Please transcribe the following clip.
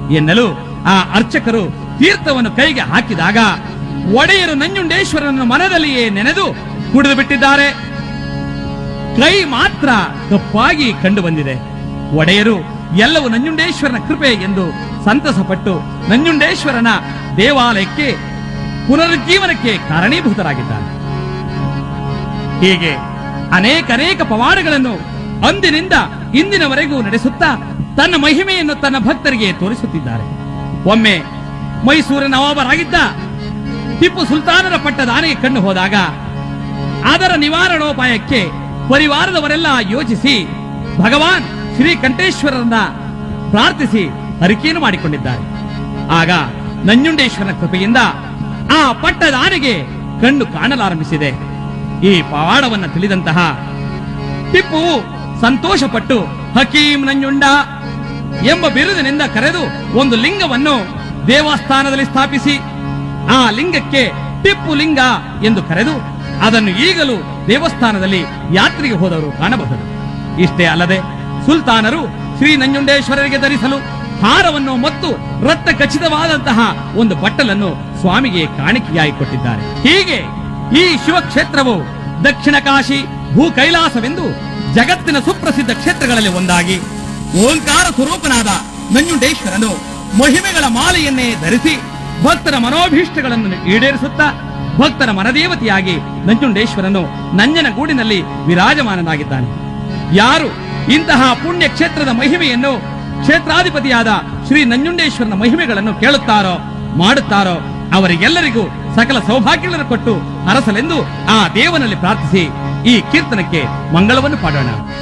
ಎನ್ನಲು ಆ ಅರ್ಚಕರು ತೀರ್ಥವನ್ನು ಕೈಗೆ ಹಾಕಿದಾಗ ಒಡೆಯರು ನಂಜುಂಡೇಶ್ವರನ ಮನದಲ್ಲಿಯೇ ನೆನೆದು ಕುಡಿದು ಬಿಟ್ಟಿದ್ದಾರೆ ಕೈ ಮಾತ್ರ ಕಪ್ಪಾಗಿ ಕಂಡು ಬಂದಿದೆ ಒಡೆಯರು ಎಲ್ಲವೂ ನಂಜುಂಡೇಶ್ವರನ ಕೃಪೆ ಎಂದು ಸಂತಸಪಟ್ಟು ನಂಜುಂಡೇಶ್ವರನ ದೇವಾಲಯಕ್ಕೆ ಪುನರುಜ್ಜೀವನಕ್ಕೆ ಕಾರಣೀಭೂತರಾಗಿದ್ದಾರೆ ಹೀಗೆ ಅನೇಕ ಅನೇಕ ಪವಾಡಗಳನ್ನು ಅಂದಿನಿಂದ ಇಂದಿನವರೆಗೂ ನಡೆಸುತ್ತಾ ತನ್ನ ಮಹಿಮೆಯನ್ನು ತನ್ನ ಭಕ್ತರಿಗೆ ತೋರಿಸುತ್ತಿದ್ದಾರೆ ಒಮ್ಮೆ ಮೈಸೂರಿನ ನವಾಬರಾಗಿದ್ದ ಟಿಪ್ಪು ಸುಲ್ತಾನರ ಪಟ್ಟದ ಆನೆಗೆ ಕಣ್ಣು ಹೋದಾಗ ಅದರ ನಿವಾರಣೋಪಾಯಕ್ಕೆ ಪರಿವಾರದವರೆಲ್ಲ ಯೋಚಿಸಿ ಭಗವಾನ್ ಶ್ರೀಕಂಠೇಶ್ವರರನ್ನ ಪ್ರಾರ್ಥಿಸಿ ಅರಿಕೆಯನ್ನು ಮಾಡಿಕೊಂಡಿದ್ದಾರೆ ಆಗ ನಂಜುಂಡೇಶ್ವರನ ಕೃಪೆಯಿಂದ ಆ ಪಟ್ಟದ ಆನೆಗೆ ಕಣ್ಣು ಕಾಣಲಾರಂಭಿಸಿದೆ ಈ ಪವಾಡವನ್ನ ತಿಳಿದಂತಹ ಟಿಪ್ಪು ಸಂತೋಷಪಟ್ಟು ಹಕೀಂ ನಂಜುಂಡ ಎಂಬ ಬಿರುದಿನಿಂದ ಕರೆದು ಒಂದು ಲಿಂಗವನ್ನು ದೇವಸ್ಥಾನದಲ್ಲಿ ಸ್ಥಾಪಿಸಿ ಆ ಲಿಂಗಕ್ಕೆ ಟಿಪ್ಪು ಲಿಂಗ ಎಂದು ಕರೆದು ಅದನ್ನು ಈಗಲೂ ದೇವಸ್ಥಾನದಲ್ಲಿ ಯಾತ್ರೆಗೆ ಹೋದವರು ಕಾಣಬಹುದು ಇಷ್ಟೇ ಅಲ್ಲದೆ ಸುಲ್ತಾನರು ಶ್ರೀ ನಂಜುಂಡೇಶ್ವರರಿಗೆ ಧರಿಸಲು ಹಾರವನ್ನು ಮತ್ತು ರಕ್ತ ಖಚಿತವಾದಂತಹ ಒಂದು ಬಟ್ಟಲನ್ನು ಸ್ವಾಮಿಗೆ ಕಾಣಿಕೆಯಾಗಿ ಕೊಟ್ಟಿದ್ದಾರೆ ಹೀಗೆ ಈ ಶಿವಕ್ಷೇತ್ರವು ದಕ್ಷಿಣ ಕಾಶಿ ಭೂ ಕೈಲಾಸವೆಂದು ಜಗತ್ತಿನ ಸುಪ್ರಸಿದ್ಧ ಕ್ಷೇತ್ರಗಳಲ್ಲಿ ಒಂದಾಗಿ ಓಂಕಾರ ಸ್ವರೂಪನಾದ ನಂಜುಂಡೇಶ್ವರನು ಮಹಿಮೆಗಳ ಮಾಲೆಯನ್ನೇ ಧರಿಸಿ ಭಕ್ತರ ಮನೋಭೀಷ್ಟಗಳನ್ನು ಈಡೇರಿಸುತ್ತಾ ಭಕ್ತರ ಮನದೇವತೆಯಾಗಿ ನಂಜುಂಡೇಶ್ವರನು ನಂಜನಗೂಡಿನಲ್ಲಿ ವಿರಾಜಮಾನನಾಗಿದ್ದಾನೆ ಯಾರು ಇಂತಹ ಪುಣ್ಯ ಕ್ಷೇತ್ರದ ಮಹಿಮೆಯನ್ನು ಕ್ಷೇತ್ರಾಧಿಪತಿಯಾದ ಶ್ರೀ ನಂಜುಂಡೇಶ್ವರನ ಮಹಿಮೆಗಳನ್ನು ಕೇಳುತ್ತಾರೋ ಮಾಡುತ್ತಾರೋ ಅವರಿಗೆಲ್ಲರಿಗೂ ಸಕಲ ಸೌಭಾಗ್ಯಗಳನ್ನು ಕೊಟ್ಟು ಹರಸಲೆಂದು ಆ ದೇವನಲ್ಲಿ ಪ್ರಾರ್ಥಿಸಿ ಈ ಕೀರ್ತನಕ್ಕೆ ಮಂಗಳವನ್ನು ಪಾಡೋಣ